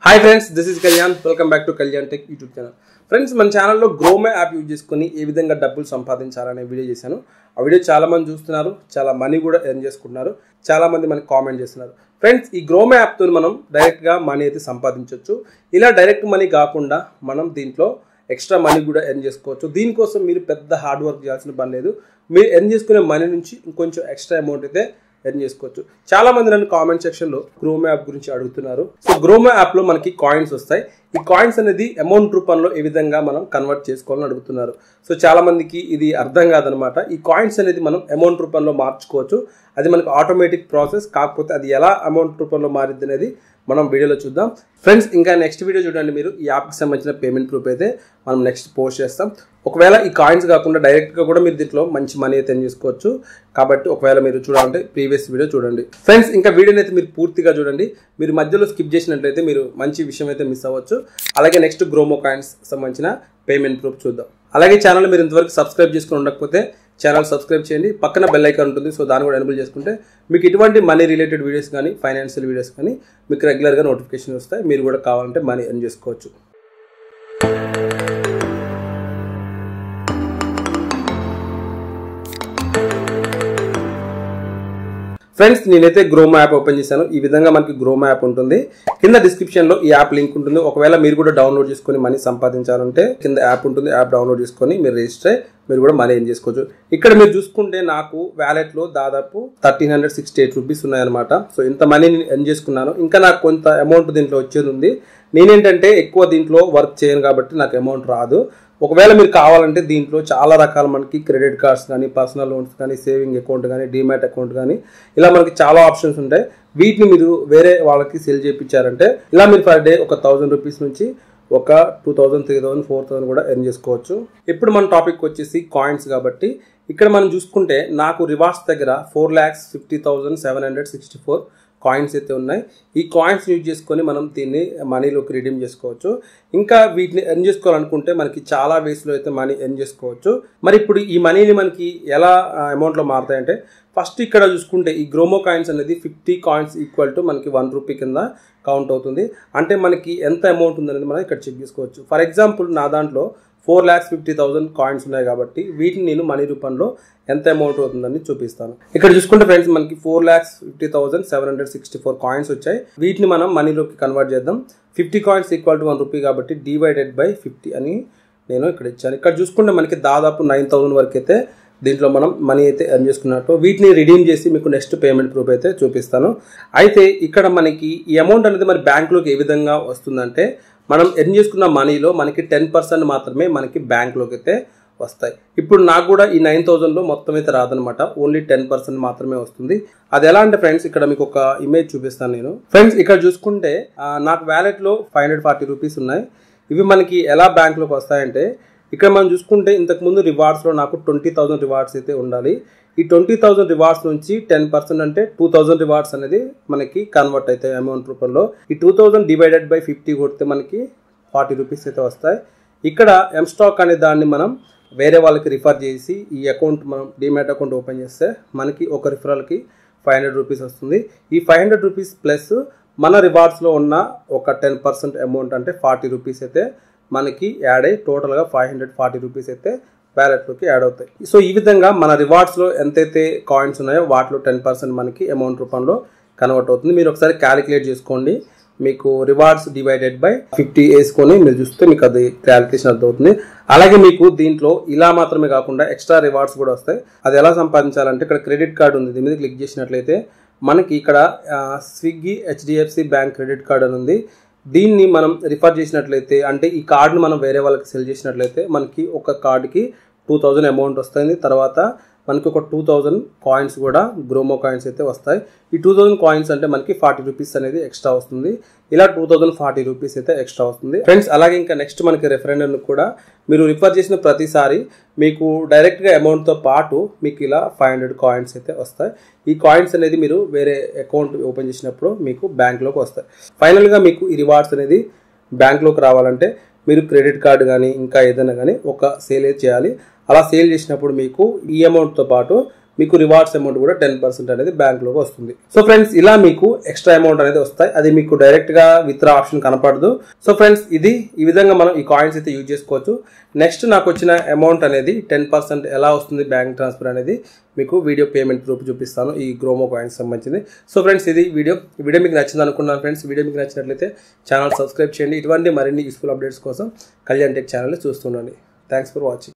hi friends this is Kalyan welcome back to Kalyan tech YouTube channel friends మన ఛానల్లో గ్రోమే app use చేసుకుని ఏ విధంగా డబ్బులు సంపాదించాలనే వీడియో చేశాను ఆ వీడియో చాలా మంది చూస్తున్నారు చాలా మనీ కూడా ఎర్న్ చేసుకుంటున్నారు చాలా మంది మనకి కామెంట్ చేస్తున్నారు ఫ్రెండ్స్ ఈ గ్రోమే యాప్తో మనం డైరెక్ట్గా మనీ అయితే సంపాదించవచ్చు ఇలా డైరెక్ట్ మనీ కాకుండా మనం దీంట్లో ఎక్స్ట్రా మనీ కూడా ఎర్న్ చేసుకోవచ్చు దీనికోసం మీరు పెద్ద హార్డ్ వర్క్ చేయాల్సిన పని లేదు మీరు ఎర్న్ చేసుకునే మనీ నుంచి ఇంకొంచెం ఎక్స్ట్రా అమౌంట్ అయితే ఎర్న్ చేసుకోవచ్చు చాలా మంది నన్ను కామెంట్ సెక్షన్ లో గ్రోమో యాప్ గురించి అడుగుతున్నారు సో గ్రోమో యాప్ లో మనకి కాయిన్స్ వస్తాయి ఈ కాయిన్స్ అనేది అమౌంట్ రూపంలో ఏ విధంగా మనం కన్వర్ట్ చేసుకోవాలని అడుగుతున్నారు సో చాలా మందికి ఇది అర్థం కాదనమాట ఈ కాయిన్స్ అనేది మనం అమౌంట్ రూపంలో మార్చుకోవచ్చు అది మనకు ఆటోమేటిక్ ప్రాసెస్ కాకపోతే అది ఎలా అమౌంట్ రూపంలో మారిద్ది అనేది మనం వీడియోలో చూద్దాం ఫ్రెండ్స్ ఇంకా నెక్స్ట్ వీడియో చూడండి మీరు ఈ యాప్కి సంబంధించిన పేమెంట్ ప్రూఫ్ అయితే మనం నెక్స్ట్ పోస్ట్ చేస్తాం ఒకవేళ ఈ కాయిన్స్ కాకుండా డైరెక్ట్గా కూడా మీరు దీంట్లో మంచి మనీ అయితే ఎర్న్ చేసుకోవచ్చు కాబట్టి ఒకవేళ మీరు చూడాలంటే ప్రీవియస్ వీడియో చూడండి ఫ్రెండ్స్ ఇంకా వీడియోని అయితే మీరు పూర్తిగా చూడండి మీరు మధ్యలో స్కిప్ చేసినట్లయితే మీరు మంచి విషయం అయితే మిస్ అవ్వచ్చు అలాగే నెక్స్ట్ గ్రోమో కాయిన్స్ సంబంధించిన పేమెంట్ ప్రూఫ్ చూద్దాం అలాగే ఛానల్ మీరు ఇంతవరకు సబ్స్క్రైబ్ చేసుకుని ఉండకపోతే ఛానల్ సబ్స్క్రైబ్ చేయండి పక్కన బెల్ ఐకాన్ ఉంటుంది సో దాన్ని కూడా ఎనబుల్ చేసుకుంటే మీకు ఇటువంటి మనీ రిలేటెడ్ వీడియోస్ కానీ ఫైనాన్షియల్ వీడియోస్ కానీ మీకు రెగ్యులర్గా నోటిఫికేషన్ వస్తాయి మీరు కూడా కావాలంటే మనీ ఎర్న్ చేసుకోవచ్చు ఫ్రెండ్స్ నేనైతే గ్రోమా యాప్ ఓపెన్ చేశాను ఈ విధంగా మనకి గ్రోమా యాప్ ఉంటుంది కింద డిస్క్రిప్షన్ లో ఈ యాప్ లింక్ ఉంటుంది ఒకవేళ మీరు కూడా డౌన్లోడ్ చేసుకొని మనీ సంపాదించాలంటే కింద యాప్ ఉంటుంది యాప్ డౌన్లోడ్ చేసుకొని మీరు రిజిస్టర్ అయ్యి మీరు కూడా మనీ ఏం చేసుకోవచ్చు ఇక్కడ మీరు చూసుకుంటే నాకు వ్యాలెట్ లో దాదాపు thirteen hundred sixty eight rupees ఉన్నాయన్నమాట సో ఇంత మనీ నేను ఎర్న్ చేసుకున్నాను ఇంకా నాకు కొంత అమౌంట్ దీంట్లో వచ్చేది ఉంది నేనేంటంటే ఎక్కువ దీంట్లో వర్క్ చేయను కాబట్టి నాకు అమౌంట్ రాదు ఒకవేళ మీరు కావాలంటే దీంట్లో చాలా రకాల మనకి క్రెడిట్ కార్డ్స్ కానీ పర్సనల్ లోన్స్ కానీ సేవింగ్ అకౌంట్ కానీ డిమాట్ అకౌంట్ కానీ ఇలా మనకి చాలా ఆప్షన్స్ ఉంటాయి వీటిని మీరు వేరే వాళ్ళకి సెల్ చేయించారంటే ఇలా మీరు పర్ డే ఒక థౌజండ్ రూపీస్ నుంచి ఒక two thousand three thousand four thousand కూడా ఎర్న్ చేసుకోవచ్చు ఇప్పుడు మన టాపిక్ వచ్చేసి కాయిన్స్ కాబట్టి ఇక్కడ మనం చూసుకుంటే నాకు రివార్డ్స్ దగ్గర four lakhs fifty thousand seven hundred sixty four coins అయితే ఉన్నాయి ఈ కాయిన్స్ యూజ్ చేసుకొని మనం దీన్ని మనీలోకి రిడీమ్ చేసుకోవచ్చు ఇంకా వీటిని ఎర్న్ చేసుకోవాలనుకుంటే మనకి చాలా వేస్లో అయితే మనీ ఎర్న్ చేసుకోవచ్చు మరి ఇప్పుడు ఈ మనీని మనకి ఎలా అమౌంట్లో మారుతాయంటే ఫస్ట్ ఇక్కడ చూసుకుంటే ఈ గ్రోమో కాయిన్స్ అనేది ఫిఫ్టీ కాయిన్స్ ఈక్వల్ టు మనకి వన్ రూపీ కింద కౌంట్ అవుతుంది అంటే మనకి ఎంత అమౌంట్ ఉందనేది మనం ఇక్కడ చెక్ చేసుకోవచ్చు ఫర్ ఎగ్జాంపుల్ నా దాంట్లో four lakhs fifty thousand coins ఉన్నాయి కాబట్టి వీటిని నేను మనీ రూపంలో ఎంత అమౌంట్ అవుతుందని చూపిస్తాను ఇక్కడ చూసుకుంటే ఫ్రెండ్స్ మనకి four lakhs fifty thousand seven hundred sixty four coins వచ్చాయి వీటిని మనం మనీలోకి కన్వర్ట్ చేద్దాం fifty coins equal to one rupee కాబట్టి డివైడెడ్ బై ఫిఫ్టీ అని నేను ఇక్కడ ఇచ్చాను ఇక్కడ చూసుకుంటే మనకి దాదాపు నైన్ థౌసండ్ వరకు అయితే దీంట్లో మనం మనీ అయితే ఎర్న్ చేసుకున్నట్టు వీటిని రిడీమ్ చేసి మీకు నెక్స్ట్ పేమెంట్ ప్రూఫ్ అయితే చూపిస్తాను అయితే ఇక్కడ మనకి ఈ అమౌంట్ అనేది మరి బ్యాంక్లోకి ఏ విధంగా వస్తుందంటే మనం ఎర్న్ చేసుకున్న మనీలో మనకి టెన్ పర్సెంట్ మాత్రమే మనకి బ్యాంక్లోకి అయితే వస్తాయి ఇప్పుడు నాకు కూడా ఈ నైన్ థౌజండ్లో మొత్తం అయితే రాదనమాట ఓన్లీ టెన్ పర్సెంట్ మాత్రమే వస్తుంది అది ఎలా అంటే ఫ్రెండ్స్ ఇక్కడ మీకు ఒక ఇమేజ్ చూపిస్తాను నేను ఫ్రెండ్స్ ఇక్కడ చూసుకుంటే నాకు వ్యాలెట్లో ఫైవ్ హండ్రెడ్ ఫార్టీ రూపీస్ ఉన్నాయి ఇవి మనకి ఎలా బ్యాంక్లోకి వస్తాయంటే ఇక్కడ మనం చూసుకుంటే ఇంతకుముందు రివార్డ్స్లో నాకు ట్వంటీ థౌసండ్ రివార్డ్స్ అయితే ఉండాలి ఈ ట్వంటీ థౌసండ్ రివార్డ్స్ నుంచి టెన్ పర్సెంట్ అంటే టూ థౌసండ్ రివార్డ్స్ అనేది మనకి కన్వర్ట్ అవుతాయి అమౌంట్ రూపంలో ఈ two thousand divided by fifty కొడితే మనకి ఫార్టీ రూపీస్ అయితే వస్తాయి ఇక్కడ ఎం స్టాక్ అనే దాన్ని మనం వేరే వాళ్ళకి రిఫర్ చేసి ఈ అకౌంట్ మనం డిమాట్ అకౌంట్ ఓపెన్ చేస్తే మనకి ఒక రిఫరల్కి ఫైవ్ హండ్రెడ్ రూపీస్ వస్తుంది ఈ ఫైవ్ హండ్రెడ్ రూపీస్ ప్లస్ మన రివార్డ్స్లో ఉన్న ఒక టెన్ పర్సెంట్ అమౌంట్ అంటే ఫార్టీ రూపీస్ అయితే మనకి యాడ్ అయ్యి టోటల్గా ఫైవ్ హండ్రెడ్ ఫార్టీ రూపీస్ అయితే వ్యాలెట్లోకి యాడ్ అవుతాయి సో ఈ విధంగా మన రివార్డ్స్లో ఎంతైతే కాయిన్స్ ఉన్నాయో వాటిలో టెన్ పర్సెంట్ మనకి అమౌంట్ రూపంలో కన్వర్ట్ అవుతుంది మీరు ఒకసారి క్యాలిక్యులేట్ చేసుకోండి మీకు రివార్డ్స్ డివైడెడ్ బై ఫిఫ్టీ వేసుకొని మీరు చూస్తే మీకు అది క్యాలిక్యులేషన్ అర్థమవుతుంది అలాగే మీకు దీంట్లో ఇలా మాత్రమే కాకుండా ఎక్స్ట్రా రివార్డ్స్ కూడా వస్తాయి అది ఎలా సంపాదించాలంటే ఇక్కడ క్రెడిట్ కార్డు ఉంది దీని మీద క్లిక్ చేసినట్లయితే మనకి ఇక్కడ Swiggy HDFC bank credit card అని ఉంది దీన్ని మనం రిఫర్ చేసినట్లయితే అంటే ఈ కార్డుని మనం వేరే వాళ్ళకి సెల్ చేసినట్లయితే మనకి ఒక కార్డుకి టూ థౌజండ్ అమౌంట్ వస్తుంది తర్వాత మనకి ఒక టూ థౌజండ్ కాయిన్స్ కూడా గ్రోమో కాయిన్స్ అయితే వస్తాయి ఈ టూ థౌజండ్ కాయిన్స్ అంటే మనకి ఫార్టీ రూపీస్ అనేది ఎక్స్ట్రా వస్తుంది ఇలా టూ థౌజండ్ ఫార్టీ రూపీస్ అయితే ఎక్స్ట్రా వస్తుంది ఫ్రెండ్స్ అలాగే ఇంకా నెక్స్ట్ మనకి రెఫరెండర్ కూడా మీరు రిఫర్ చేసిన ప్రతిసారి మీకు డైరెక్ట్గా అమౌంట్తో పాటు మీకు ఇలా ఫైవ్ హండ్రెడ్ కాయిన్స్ అయితే వస్తాయి ఈ కాయిన్స్ అనేది మీరు వేరే అకౌంట్ ఓపెన్ చేసినప్పుడు మీకు బ్యాంక్లోకి వస్తాయి ఫైనల్గా మీకు ఈ రివార్డ్స్ అనేది బ్యాంక్లోకి రావాలంటే మీరు క్రెడిట్ కార్డు కానీ ఇంకా ఏదైనా కానీ ఒక సేల్ చేయాలి అలా సేల్ చేసినప్పుడు మీకు ఈ అమౌంట్తో పాటు మీకు రివార్డ్స్ అమౌంట్ కూడా టెన్ పర్సెంట్ అనేది బ్యాంక్లోకి వస్తుంది సో ఫ్రెండ్స్ ఇలా మీకు ఎక్స్ట్రా అమౌంట్ అనేది వస్తాయి అది మీకు డైరెక్ట్గా విత్డ్రా ఆప్షన్ కనపడదు సో ఫ్రెండ్స్ ఇది ఈ విధంగా మనం ఈ కాయిన్స్ అయితే యూజ్ చేసుకోవచ్చు నెక్స్ట్ నాకు వచ్చిన అమౌంట్ అనేది టెన్ పర్సెంట్ ఎలా వస్తుంది బ్యాంక్ ట్రాన్స్ఫర్ అనేది మీకు వీడియో పేమెంట్ ప్రూఫ్ చూపిస్తాను ఈ గ్రోమో కాయిన్స్ సంబంధించింది సో ఫ్రెండ్స్ ఇది వీడియో ఈ వీడియో మీకు నచ్చింది అనుకున్నాను ఫ్రెండ్స్ వీడియో మీకు నచ్చినట్లయితే ఛానల్ సబ్స్క్రైబ్ చేయండి ఇటువంటి మరిన్ని యూస్ఫుల్ అప్డేట్స్ కోసం కళ్యాణ్ టెక్ ఛానల్ని చూస్తుండండి థ్యాంక్స్ ఫర్ వాచింగ్